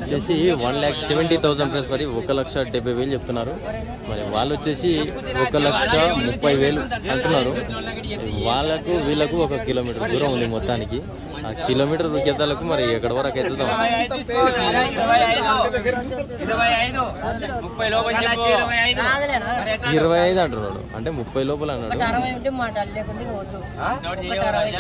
వచ్చేసి one lakh seventy thousand price మరి ఒక లక్ష డెబ్బై వేలు చెప్తున్నారు మరి వాళ్ళు వచ్చేసి ఒక లక్ష ముప్పై వేలు అంటున్నారు వాళ్ళకు వీళ్ళకు ఒక కిలోమీటర్ దూరం ఉంది మొత్తానికి ఆ కిలోమీటర్ రుకెతాలకు మరి ఎక్కడి వరకు అవుతుందో ఇరవై ఐదు అంటున్నాడు అంటే ముప్పై లోపల అన్నాడు అరవై ఉంటే మాట్లాడు లేకుంటే వద్దు ఒకటి అరవై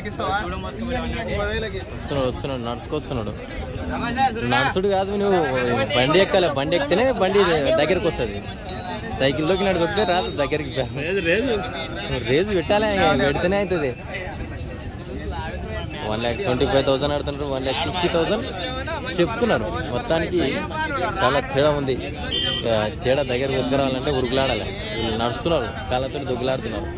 వస్తున్నాడు వస్తున్నాడు నడుచుకొస్తున్నాడు నడుచుడు కాదు నువ్వు బండి ఎక్కాలి బండి ఎక్కితేనే బండి దగ్గరికి వస్తుంది సైకిల్లోకి నడు దొక్కితే రాదు దగ్గరికి రేజు పెట్టాలి పెడితేనే అవుతుంది one lakh twenty five thousand ఆడుతున్నారు వన్ ల్యాక్ సిక్స్టీ థౌసండ్ చెప్తున్నారు మొత్తానికి చాలా తేడా ఉంది ఇక తేడా దగ్గరికి ఉతకరావాలంటే ఉరుకులాడాలి వీళ్ళు నడుస్తున్నారు కాళ్ళతో దొగ్గులాడుతున్నారు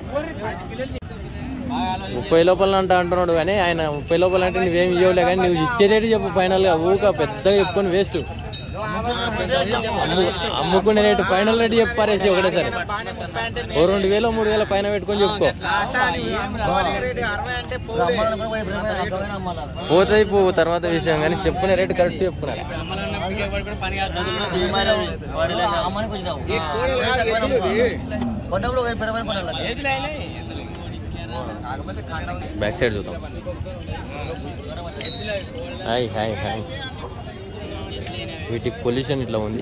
ముప్పై లోపల అంట అంటున్నాడు కానీ ఆయన ముప్పై లోపల అంటే నువ్వేం ఇవ్వలే కానీ నువ్వు ఇచ్చే రేటు చెప్పు ఫైనల్ గా ఊక పెద్దగా చెప్పుకొని వేస్ట్ అమ్ముకునే రేటు ఫైనల్ రేటు చెప్పు పారేసి ఒకటేసారి ఓ రెండు వేలు మూడు వేల పైన పెట్టుకొని చెప్పుకో పోతాయి పో తర్వాత విషయం కానీ చెప్పుకునే రేటు కరెక్ట్ చెప్పుకున్నారు బ్యాక్ సైడ్ చూద్దాం హాయ్ హాయ్ హాయ్ వీటి పొల్యూషన్ ఇట్లా ఉంది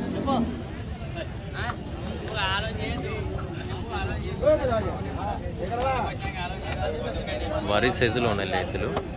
వరి సైజులో ఉన్నాయి ఎత్తులు